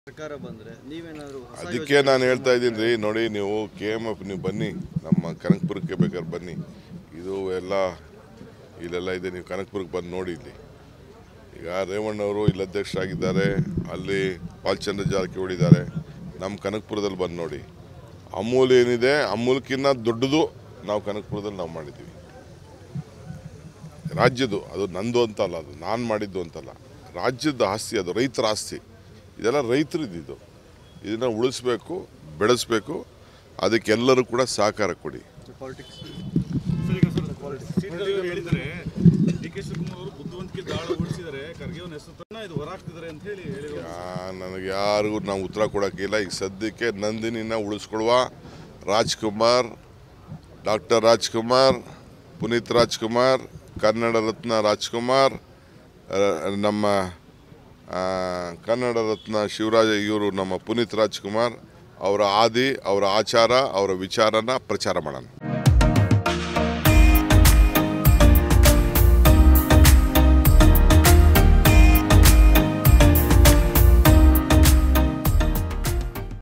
ಸರ್ಕಾರ ಬಂದ್ರೆ ನೀವೇನಾದ್ರು ಹೊಸ ಅದಕ್ಕೆ ನಾನು ಹೇಳ್ತಾ ಇದ್ದೀನಿ ರೀ ನೋಡಿ ನೀವು ಕೆ ಎಮ್ ಎಫ್ ನೀವು ಬನ್ನಿ ನಮ್ಮ ಕನಕಪುರಕ್ಕೆ ಬೇಕಾದ್ರೆ ಬನ್ನಿ ಇದು ಎಲ್ಲ ಇಲ್ಲೆಲ್ಲ ಇದೆ ನೀವು ಕನಕಪುರಕ್ಕೆ ಬಂದು ನೋಡಿ ಇಲ್ಲಿ ಈಗ ರೇವಣ್ಣವರು ಇಲ್ಲಿ ಅಧ್ಯಕ್ಷರಾಗಿದ್ದಾರೆ ಅಲ್ಲಿ ಬಾಲಚಂದ್ರ ಜಾರಕಿಹೊಳಿ ಇದ್ದಾರೆ ನಮ್ಮ ಕನಕಪುರದಲ್ಲಿ ಬಂದು ನೋಡಿ ಅಮೂಲ್ ಏನಿದೆ ಅಮೂಲ್ಕಿನ್ನ ದೊಡ್ಡದು ನಾವು ಕನಕಪುರದಲ್ಲಿ ನಾವು ಮಾಡಿದ್ದೀವಿ ರಾಜ್ಯದ್ದು ಅದು ನಂದು ಅಂತಲ್ಲ ಅದು ನಾನು ಮಾಡಿದ್ದು ಅಂತಲ್ಲ ರಾಜ್ಯದ ಆಸ್ತಿ ಅದು ರೈತರ ಆಸ್ತಿ ಇದೆಲ್ಲ ರೈತರಿದ್ದು ಇದನ್ನು ಉಳಿಸ್ಬೇಕು ಬೆಳೆಸ್ಬೇಕು ಅದಕ್ಕೆಲ್ಲರೂ ಕೂಡ ಸಹಕಾರ ಕೊಡಿ ಪಾಲಿಟಿಕ್ಸ್ ಸರ್, ಈಗ ಸರ್, ಸೀಟ್ಗಳು ಹೇಳಿದ್ದಾರೆ ಡಿ ಕೆ ಶಿವಕುಮಾರ್ ಅವರು ಬುದ್ಧಿವಂತಿಕೆ ದಾಳ ಉಳಿಸಿದ್ದಾರೆ ಖರ್ಗೆ ಅವ್ರ ಹೆಸರನ್ನ ಇದು ಹೊರಾಕ್ತಿದ್ದಾರೆ ಅಂತ ಹೇಳಿ ಹೇಳಿದ್ರು ಯಾ- ನನಗೆ ಯಾರಿಗೂ ನಾವು ಉತ್ತರ ಕೊಡೋಕ್ಕಿಲ್ಲ ಈಗ ಸದ್ಯಕ್ಕೆ ನಂದಿನಿನ ಉಳಿಸ್ಕೊಡುವ ರಾಜ್ಕುಮಾರ್ ಡಾಕ್ಟರ್ ರಾಜ್ಕುಮಾರ್ ಪುನೀತ್ ರಾಜ್ಕುಮಾರ್ ಕನ್ನಡ ರತ್ನ ರಾಜ್ಕುಮಾರ್ ಆ, ನಮ್ಮ ಆ, ಕನ್ನಡ ರತ್ನ ಶಿವರಾಜ ಇವರು ನಮ್ಮ ಪುನೀತ್ ರಾಜ್ಕುಮಾರ್ ಅವರ ಆದಿ ಅವರ ಆಚಾರ ಅವರ ವಿಚಾರನ ಪ್ರಚಾರ ಮಾಡೋಣ